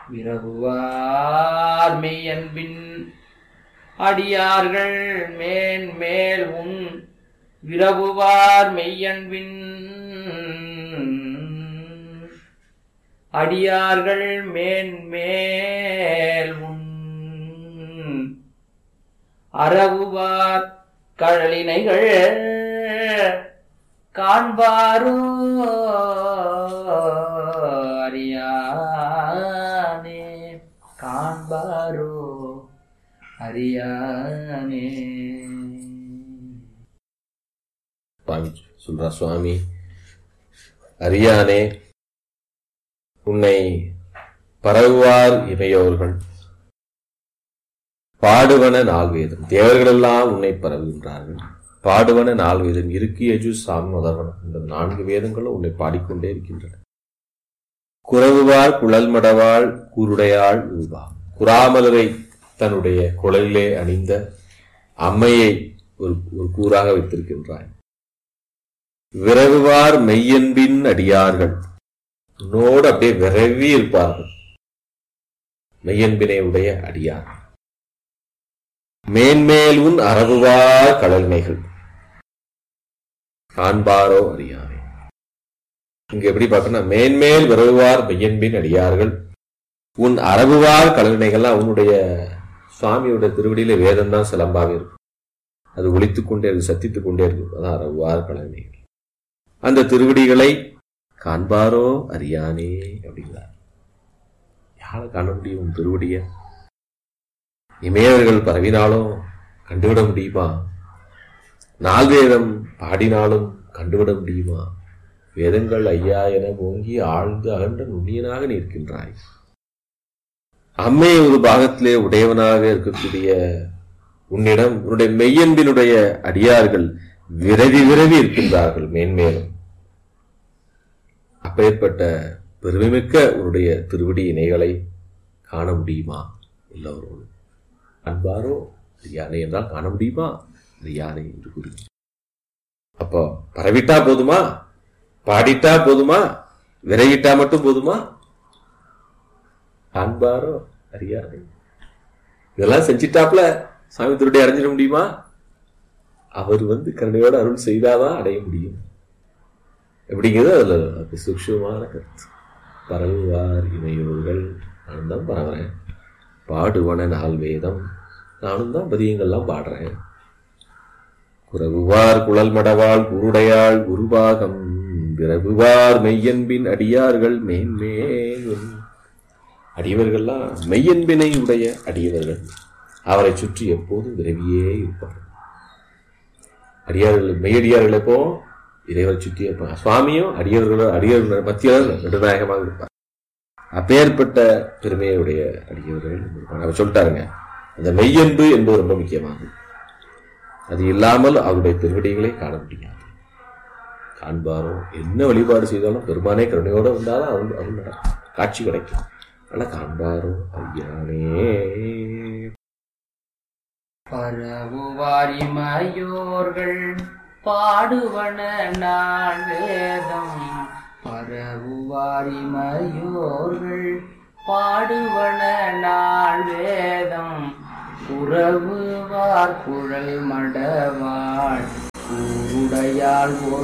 விரகுவார் மெய்யன்பின் அடியார்கள் மேன் மேல் உன் விரவுவார் மெய்யன்பின் அடியார்கள் மேன் மேல் உன் அறவுவார் கழலினைகள் காண்பாரோ அறியானே காண்பாரோ அறியானே சுவாமி சொல்றா சுவாமி அறியானே உன்னை பரவுவார் இமையோர்கள் பாடுவன நால்வேதம் தேவர்களெல்லாம் உன்னை பரவுகின்றார்கள் பாடுவன நால்வேதம் இருக்கு யஜு சாம் முதல்வனம் இந்த நான்கு வேதங்களும் உன்னை பாடிக்கொண்டே இருக்கின்றன குறவுவாள் குழல் மடவாள் கூருடையாள் உருவா குறாமலரை தன்னுடைய குழலிலே அணிந்த அம்மையை ஒரு ஒரு கூறாக வைத்திருக்கின்றாய் விரவுவார் மெய்யன்பின் அடியார்கள் உன்னோடு அப்படியே விரவி இருப்பார்கள் மெய்யன்பினை உடைய அடியார் மேன்மேல் உன் அறவுவார் கடல்மைகள் காண்பாரோ அறியாரே இங்க எப்படி பார்க்கணும் மேன்மேல் விரவுவார் மெய்யன்பின் அடியார்கள் உன் அரபுவார் கலனைகள்லாம் உன்னுடைய சுவாமியோட திருவடியில வேதம் தான் சிலம்பாவே இருக்கும் அது ஒழித்துக் கொண்டே இருக்கு சத்தித்துக் கொண்டே இருக்கும் அதான் அரபுவார் கலனைகள் அந்த திருவடிகளை காண்பாரோ அறியானே அப்படிங்கிறார் யாரை காண முடியும் உன் திருவடிய இமயவர்கள் பரவினாலும் கண்டுவிட முடியுமா நால்வேதம் பாடினாலும் கண்டுவிட முடியுமா வேதங்கள் ஐயா என ஓங்கி ஆழ்ந்து அகன்ற நுண்ணியனாக நிற்கின்றாய் அம்மை ஒரு பாகத்திலே உடையவனாக இருக்கக்கூடிய உன்னிடம் உன்னுடைய மெய்யன்பினுடைய அடியார்கள் விரவி விரவி இருக்கின்றார்கள் மேன்மேலும் அப்பேற்பட்ட பெருமைமிக்க உன்னுடைய திருவடி இணைகளை காண முடியுமா எல்லோரோடும் அன்பாரோ யானை என்றால் காண முடியுமா அது யானை என்று கூறி அப்போ பரவிட்டா போதுமா பாடிட்டா போதுமா விரையிட்டா மட்டும் போதுமா காண்பாரோ அறியாதே இதெல்லாம் செஞ்சிட்டாப்ல சாமி திருடி அடைஞ்சிட முடியுமா அவர் வந்து கருணையோட அருள் செய்தாதான் அடைய முடியும் எப்படிங்கிறது அதுல அது சூக்ஷமான கருத்து பரவுவார் இமையோர்கள் நானும் தான் பரவுறேன் பாடுவன நாள் வேதம் நானும் தான் பதியங்கள்லாம் பாடுறேன் குறவுவார் குழல் மடவாள் குருடையாள் குருபாகம் விரவுவார் மெய்யன்பின் அடியார்கள் மேன்மேலும் அடியவர்கள்லாம் மெய்யன்பினை உடைய அடியவர்கள் அவரை சுற்றி எப்போதும் விரவியே இருப்பார்கள் அடியார்கள் மெய்யடியார்கள் எப்போ இறைவரை சுற்றி இருப்பாங்க சுவாமியும் அடியவர்களோ அடியவர்கள் மத்தியில் நடுநாயகமாக இருப்பார் அப்பேற்பட்ட பெருமையுடைய அடியவர்கள் இருப்பாங்க அவர் சொல்லிட்டாருங்க அந்த மெய்யன்பு என்பது ரொம்ப முக்கியமானது அது இல்லாமல் அவருடைய திருவடிகளை காண முடியாது காண்பாரோ என்ன வழிபாடு செய்தாலும் பெருமானே கருணையோட வந்தாலும் அவன் அவன் நடக்கும். காட்சி கிடைக்கும் ஆனா காண்பாரோ ஐயானே பரவுவாரிமையோர்கள் பாடுவன நாள் வேதம் பரவுவாரிமையோர்கள் பாடுவன நாள் வேதம் உறவுவார் குழல் மடவாள் கூருடையாள் ஒரு